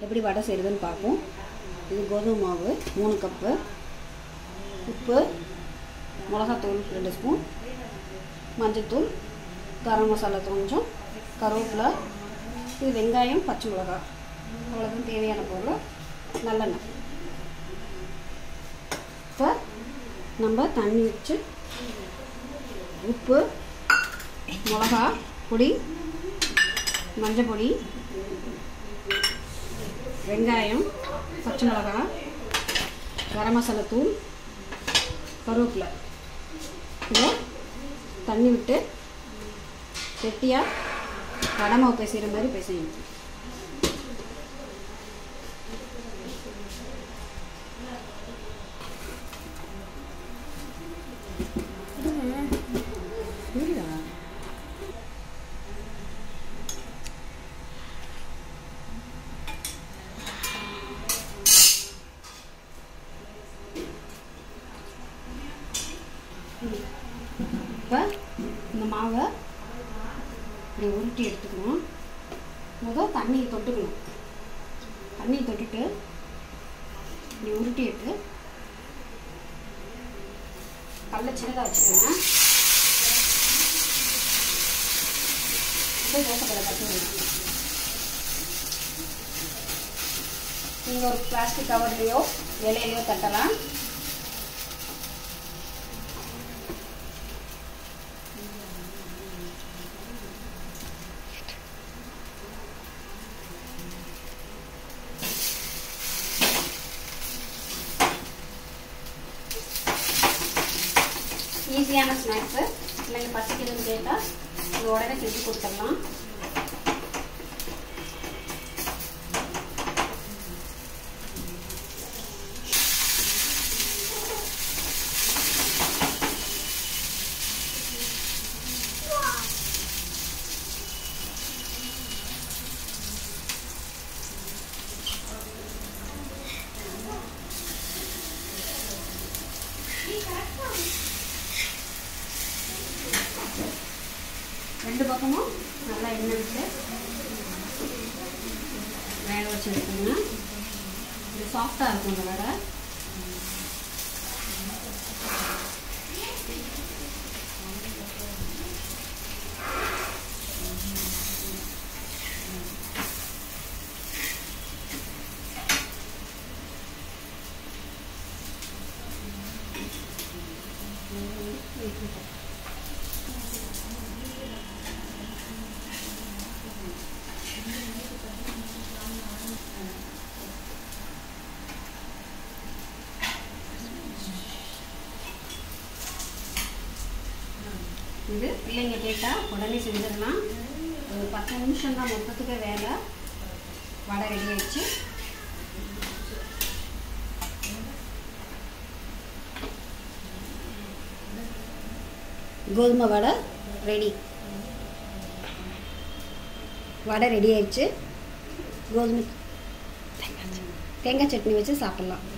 எப்படி வடை செய்கிறதுன்னு பார்ப்போம் இது கோதுமை மாவு மூணு கப்பு உப்பு மிளகாத்தூள் ரெண்டு ஸ்பூன் மஞ்சள்தூள் கரம் மசாலா கொஞ்சம் கருவேப்பிலை இது வெங்காயம் பச்சை மிளகா அவ்வளோதான் தேவையான பொருள் நல்லெண்ணெய் இப்போ நம்ம தண்ணி வச்சு உப்பு மிளகா பொடி மஞ்சள் பொடி வெங்காயம் பச்சை மிளகா கரம் மசாலா தூள் கருவேப்பிலை இதை தண்ணி விட்டு கெட்டியாக கடமாவு பேசுகிற மாதிரி பேசணும் இப்போ இந்த மாவை இப்படி உருட்டி எடுத்துக்கணும் முதல் தண்ணியை தொட்டுக்கணும் தண்ணியை தொட்டுட்டு இப்படி உருட்டி எடுத்து கல்ல சின்னதாக வச்சுக்கோங்க போய் தோசைக்கடை கற்றுக்கணும் நீங்கள் ஒரு பிளாஸ்டிக் கவர்லேயோ இலையிலையோ தட்டலாம் ஈஸியான ஸ்நாக்ஸு பிள்ளைங்க பசிக்குதுன்னு கேட்டால் இது உடனே செஞ்சு கொடுத்துடலாம் ரெண்டு பக்கமும் நல்லா எண்ணெய் விட்டு வேக வச்சு எடுத்துங்க இது சாஃப்டாக இருக்கும் இந்த வடை இது பிள்ளைங்க கேட்டால் உடனே செஞ்சிடலாம் ஒரு பத்து நிமிஷம் தான் மொத்தத்துக்கு வேலை வடை ரெடி ஆயிடுச்சு கோதுமை வடை ரெடி வடை ரெடி ஆயிடுச்சு கோதுமை தேங்காய் சட்னி வச்சு சாப்பிட்லாம்